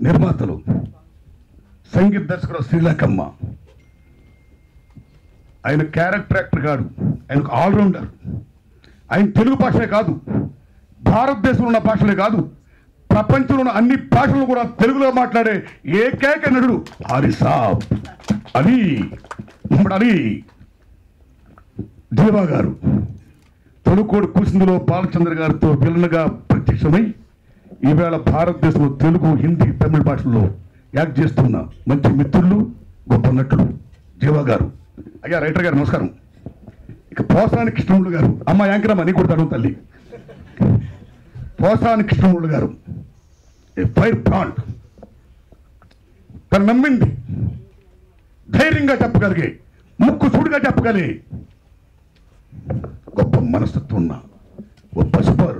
నిర్మాతలు సంగీత దర్శకుడు శ్రీలేఖమ్మ ఆయన క్యారెక్టర్ యాక్టర్ కాదు ఆయన ఒక ఆల్రౌండర్ ఆయన తెలుగు భాషలే కాదు భారతదేశంలో ఉన్న భాషలే కాదు ప్రపంచంలో ఉన్న అన్ని భాషలు కూడా తెలుగులో మాట్లాడే ఏకైక నటుడు హరిసాబ్ అలీ ముహమ్మద్ అలీ దేవా గారు తొలుకోడు కూసిందులో బాలచంద్ర గారితో విలన్గా ప్రత్యక్షమై ఈవేళ భారతదేశంలో తెలుగు హిందీ తమిళ భాషల్లో యాక్ట్ చేస్తున్న మంచి మిత్రులు గొప్ప నటులు జీవా గారు అయ్యా రైటర్ గారు నమస్కారం ఇక పోసాని కృష్ణములు గారు అమ్మ యాంకరమ్మ నీ కూడా తను తల్లి పోసాని కృష్ణములు గారు ఏ ఫైర్ బ్రాండ్ తను నమ్మింది ధైర్యంగా చెప్పగలిగే ముక్కు సూడిగా చెప్పగలిగే గొప్ప మనస్తత్వం ఉన్న ఓ పసిపారుడు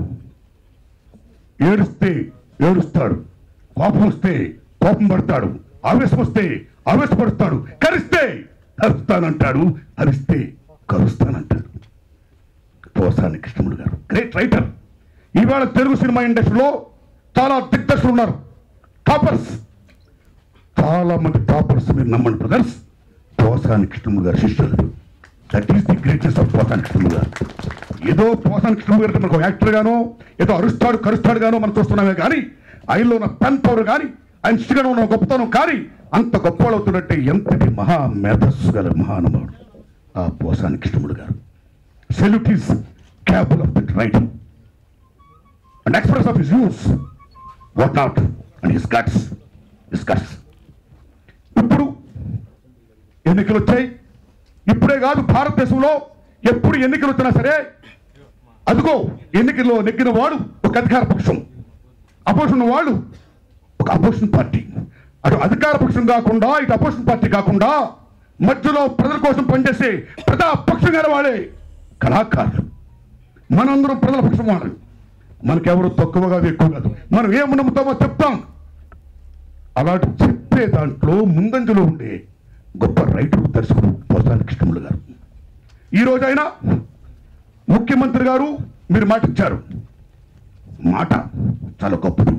ఏడుస్తే ఏడుస్తాడు కోపం వస్తే కోపం పడతాడు ఆవేశం వస్తే ఆవేశపడతాడు కరిస్తే కరుస్తానంటాడు అరిస్తే కరుస్తానంటాడు పోసాని కృష్ణముడు గారు గ్రేట్ రైటర్ ఇవాళ తెలుగు సినిమా ఇండస్ట్రీలో చాలా దిగ్దర్శులు ఉన్నారు టాపర్స్ చాలా మంది టాపర్స్ మీరు నమ్మండి బ్రదర్స్ పోసాని కృష్ణముడు గారు శిష్యులు that is the greatest of Posani Krishnamurali గారు ఏదో పోసాని కృష్ణముడు గారు మనకు యాక్టర్ గానో ఏదో అరుస్తాడు కరుస్తాడు గానో మనం చూస్తున్నామే కానీ ఆయనలో ఉన్న పెన్ పవర్ కానీ ఆయన శిక్షగా ఉన్న గొప్పతనం కానీ అంత గొప్పవాడు అవుతున్నట్టే ఎంతటి మహా మేధస్సు గల మహానుభావుడు ఆ పోసాని కృష్ణముడు గారు salute is capable of that writing and express of his views what not and his guts his guts ఇప్పుడు ఎన్నికలు వచ్చాయి ఇప్పుడే కాదు భారతదేశంలో ఎప్పుడు ఎన్నికలు వచ్చినా సరే అదిగో ఎన్నికల్లో నెగ్గిన వాడు ఒక అధికార పక్షం అపోజిషన్ వాడు ఒక అపోజిషన్ పార్టీ అటు అధికార పక్షం కాకుండా ఇటు అపోజిషన్ పార్టీ కాకుండా మధ్యలో ప్రజల కోసం పనిచేసే ప్రజా పక్షం గల వాళ్ళే కళాకారులు మనందరం ప్రజల పక్షం వాళ్ళు మనకెవరు తక్కువ కాదు ఎక్కువ కాదు మనం ఏం నమ్ముతామో చెప్తాం అలాంటి చెప్పే దాంట్లో ముందంజలో ఉండే గొప్ప రైటర్ దర్శకుడు పోసాని కృష్ణములు గారు ఈ రోజైనా ముఖ్యమంత్రి గారు మీరు మాట ఇచ్చారు మాట చాలా గొప్పది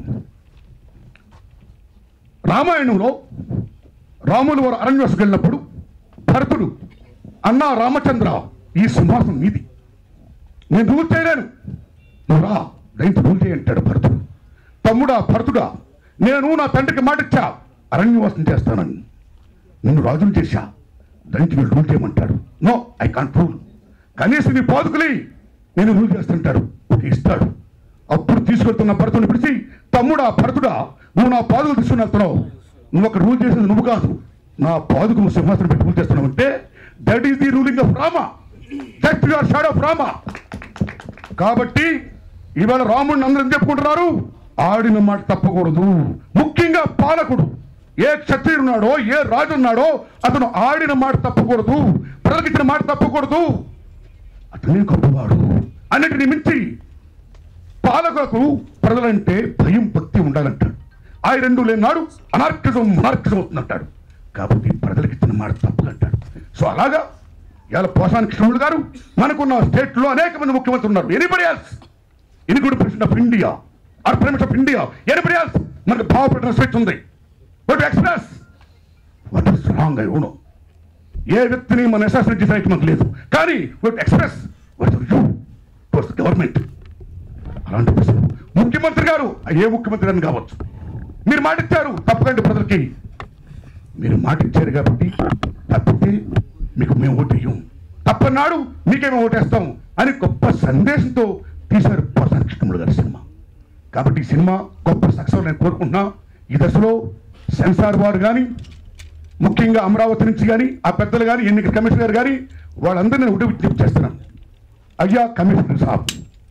రామాయణంలో రాములు వారు అరణ్యవాసం వెళ్ళినప్పుడు భరతుడు అన్నా రామచంద్ర ఈ సింహాసనం నీది నేను రూల్ చేయలేను నువ్వు రా దయతో రూల్ చేయంటాడు భరతుడు తమ్ముడా భరతుడా నేను నా తండ్రికి మాట ఇచ్చా అరణ్యవాసం చేస్తానని నిన్ను రాజును చేశా దానికి వీళ్ళు రూల్ చేయమంటాడు నో ఐ కాంట్ రూల్ కనీసం నీ పాదుకులి నేను రూల్ చేస్తుంటాడు ఒక ఇస్తాడు అప్పుడు తీసుకెళ్తున్న భరతుని పిలిచి తమ్ముడా భరతుడా నువ్వు నా పాదులు తీసుకుని వెళ్తున్నావు నువ్వు ఒక రూల్ చేసేది నువ్వు కాదు నా పాదుకు నువ్వు సింహాసనం పెట్టి రూల్ చేస్తున్నావు అంటే that is the ruling of Rama that your shadow of Rama కాబట్టి ఇవాళ రాముడిని అందరూ ఎందుకు చెప్పుకుంటున్నారు ఆడిన మాట తప్పకూడదు ముఖ్యంగా పాలకుడు ఏ క్షత్రియుడు ఉన్నాడో ఏ రాజు ఉన్నాడో అతను ఆడిన మాట తప్పకూడదు ప్రజలకు ఇచ్చిన మాట తప్పకూడదు అతనే గొప్పవాడు అన్నిటిని మించి పాలకులకు ప్రజలంటే భయం భక్తి ఉండాలంటాడు ఆ రెండు లేనాడు అనార్కిజం మొనార్కిజం అవుతుందంటాడు కాబట్టి ప్రజలకు ఇచ్చిన మాట తప్పదంటాడు సో అలాగా ఇవాళ పోసాని కృష్ణుడు గారు మనకున్న స్టేట్ లో అనేక మంది ముఖ్యమంత్రులు ఉన్నారు anybody else include president of India or prime minister of India anybody else మనకు భావపడిన స్వేచ్ఛ ఉంది but express what is wrong I know ఏ వ్యక్తిని మన అసాసినేట్ చేసే రైట్ మనకు లేదు కానీ express what you towards government అలాంటి ప్రశ్న ముఖ్యమంత్రి గారు ఏ ముఖ్యమంత్రి అని కావచ్చు మీరు మాట ఇచ్చారు తప్పకండి ప్రజలకి మీరు మాట ఇచ్చారు కాబట్టి తప్పితే మీకు మేము ఓటేయం తప్పన్నాడు మీకేమో ఓటేస్తాం అని గొప్ప సందేశంతో తీశారు పోసాని కృష్ణముడు గారి సినిమా కాబట్టి ఈ సినిమా గొప్ప సక్సెస్ నేను కోరుకుంటున్నా ఈ దశలో సెన్సార్ వారు కానీ ముఖ్యంగా అమరావతి నుంచి కానీ ఆ పెద్దలు కానీ ఎన్నికల కమిషనర్ కానీ వాళ్ళందరినీ ఒకటి విజ్ఞప్తి చేస్తున్నాను అయ్యా కమిషనర్ సాబ్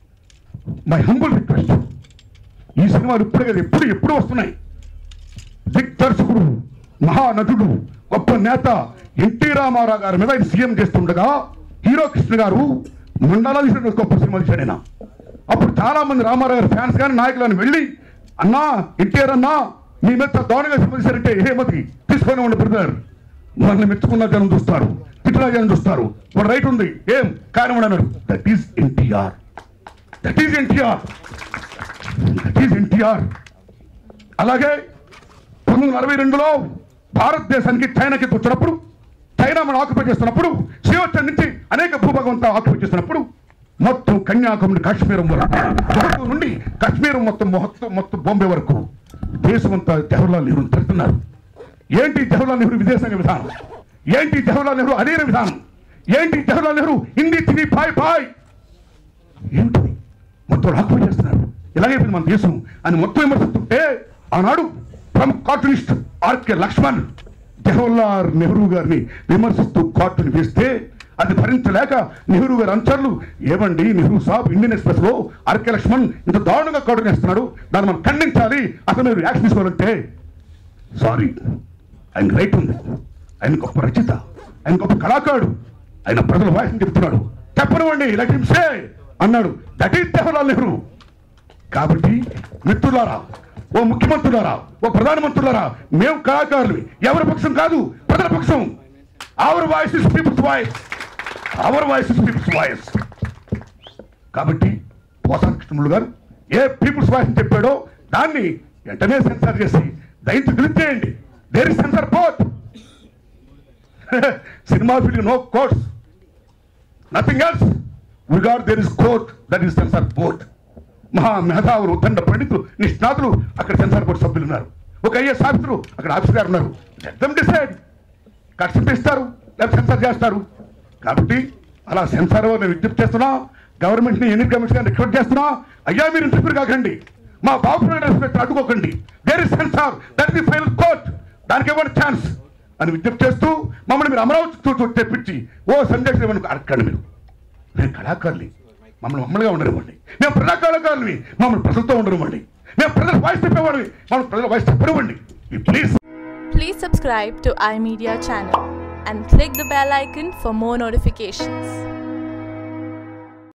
మై హంబుల్ రిక్వెస్ట్ ఈ సినిమాలు ఇప్పుడే కదా ఎప్పుడు ఎప్పుడు వస్తున్నాయి దిగ్దర్శకుడు మహానటుడు గొప్ప నేత ఎన్టీ రామారావు గారి మీద ఆయన సీఎం చేస్తుండగా హీరో కృష్ణ గారు మండలాలు తీసిన గొప్ప సినిమా తీశాడు ఆయన అప్పుడు చాలా మంది రామారావు గారి ఫ్యాన్స్ కానీ నాయకులను వెళ్ళి అన్నా ఎన్టీఆర్ అన్నా మీ మీద దారుణంగా సినిమా తీశారంటే హేమతి తీసుకొని ఉండి బ్రదర్ మనల్ని మెచ్చుకున్న జనం చూస్తారు తిట్టిన జనం చూస్తారు వాడు రైట్ ఉంది ఏం కానీ అన్నారు that is NTR that is NTR that is NTR అలాగే పంతొమ్మిది వందల అరవై రెండులో భారతదేశానికి చైనాకి వచ్చినప్పుడు చైనా మనం ఆక్యుపై చేస్తున్నప్పుడు శ్రీవచ్చం నుంచి అనేక భూభాగం అంతా ఆక్యుపై చేస్తున్నప్పుడు మొత్తం కన్యాకుమారి కాశ్మీరం వరకు జహూ నుండి కాశ్మీరం మొత్తం మొత్తం మొత్తం బాంబే వరకు దేశమంతా జవహర్లాల్ నెహ్రూని తిడుతున్నారు ఏంటి జవహర్లాల్ నెహ్రూ విదేశాంగ విధానం ఏంటి జవహర్లాల్ నెహ్రూ అధీన విధానం ఏంటి జవహర్లాల్ నెహ్రూ హిందీ తిని పాయ్ పాయ్ ఏంటిది మొత్తం ఆక్యుపై చేస్తున్నారు ఇలాగైపోయింది మన దేశం అని మొత్తం విమర్శిస్తుంటే ఆనాడు ప్రముఖ కార్టూనిస్ట్ ఆర్కే లక్ష్మణ్ జవహర్లాల్ నెహ్రూ గారిని విమర్శిస్తూ కార్టూన్ వేస్తే అది భరించలేక నెహ్రూ గారి అనుచరులు ఏమండి నెహ్రూ సాబ్ ఇండియన్ ఎక్స్ప్రెస్ లో ఆర్కే లక్ష్మణ్ ఇంత దారుణంగా కార్టూన్ వేస్తున్నాడు దాన్ని మనం ఖండించాలి అసలు మీరు యాక్షన్ తీసుకోవాలంటే సారీ ఆయన రైట్ ఉంది ఆయన గొప్ప రచయిత ఆయన గొప్ప కళాకారుడు ఆయన ప్రజల వాయిస్ని చెప్తున్నాడు చెప్పనివ్వండి లెట్ హిమ్ సే అన్నాడు దట్ ఈస్ జవహర్లాల్ నెహ్రూ కాబట్టి మిత్రులారా ఓ ముఖ్యమంత్రులారా ఓ ప్రధానమంత్రులారా మేము కళాకారులు ఎవరి పక్షం కాదు ప్రజల పక్షం our voice is people's voice our voice is people's voice కాబట్టి పోసాన కృష్ణములు గారు ఏ పీపుల్స్ వాయిస్ చెప్పాడో దాన్ని వెంటనే సెన్సార్ చేసి దయచేసి డిలీట్ చేయండి there is censor board cinema field no courts nothing else విగాడ్ there is court that is censor board మహా మేధావులు దండ పండితులు నిష్ణాతులు అక్కడ సెన్సార్ బోర్డు సభ్యులు ఉన్నారు ఒక ఐఎస్ ఆఫీసరు అక్కడ ఆఫీసర్ గారు ఉన్నారు దమ్ డిసైడ్ కట్సం ఇస్తారు లేకపోతే సెన్సార్ చేస్తారు కాబట్టి అలా సెన్సార్ నేను విజ్ఞప్తి చేస్తున్నా గవర్నమెంట్ ని ఎన్ని కమిషన్ రిక్వెస్ట్ చేస్తున్నా అయ్యా మీరు ఇంటర్ఫీర్ కాకండి మా బాబు రెస్పెక్ట్ అడ్డుకోకండి there is censor that is final court దానికి ఇవ్వండి ఛాన్స్ అని విజ్ఞప్తి చేస్తూ మమ్మల్ని మీరు అమరావతి చూ తెప్పించి ఓ సందేశం ఇవ్వను అడగండి మీరు మేము కళాకారులు మమ్మల్ని మమ్మల్నిగా ఉండనివ్వండి మేము ప్రజా కళాకారులు మమ్మల్ని ప్రజలతో ఉండనివ్వండి మేము ప్రజల వాయిస్ చెప్పేవాడివి మమ్మల్ని ప్రజల వాయిస్ చెప్పనివ్వండి please Please subscribe to iMedia channel and click the bell icon for more notifications.